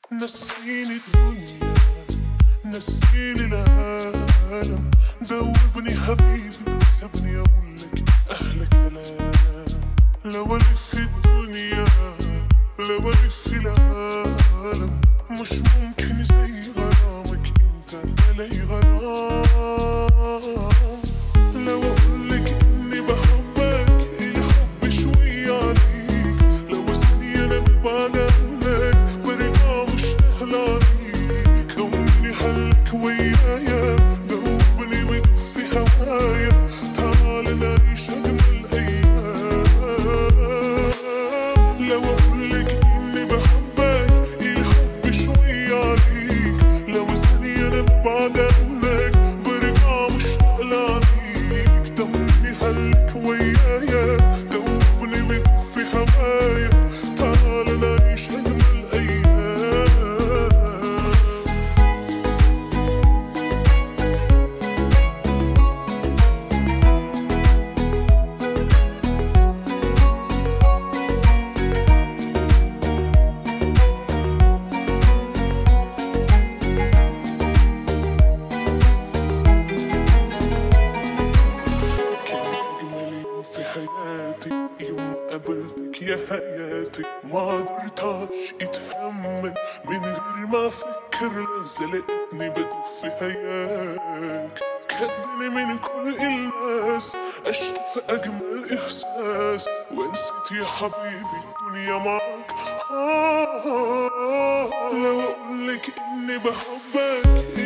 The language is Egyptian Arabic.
نسيني الدنيا نسيني العالم دوبني حبيبي سابني اقولك احلى كلام لو الف الدنيا لو الف العالم مش ممكن زي غرامك انت الاقي غرام لو اقولك اني بحبك الحب شوية عليك لو ثانية انا ببعد عنك برجع مشتاق لعليك ضمني حلك ويايا دوبني وتفي هوايا تعال نعيش اجمل ايام لو اقولك اني بحبك الحب شوية عليك لو ثانية انا ببعد عنك برجع مشتاق لعليك ضمني حلك ويايا دوبني وتفي هوايا تعال نعيش اجمل ايام كان أجمل يوم في حياتي يوم قابلتك يا حياتي ما قدرتش اتحمل من غير ما افكر لقيتني بدوب في هياك خدني من كل الناس اشوف اجمل احساس ونسيت يا حبيبي الدنيا معاك آه لو اقولك اني بحبك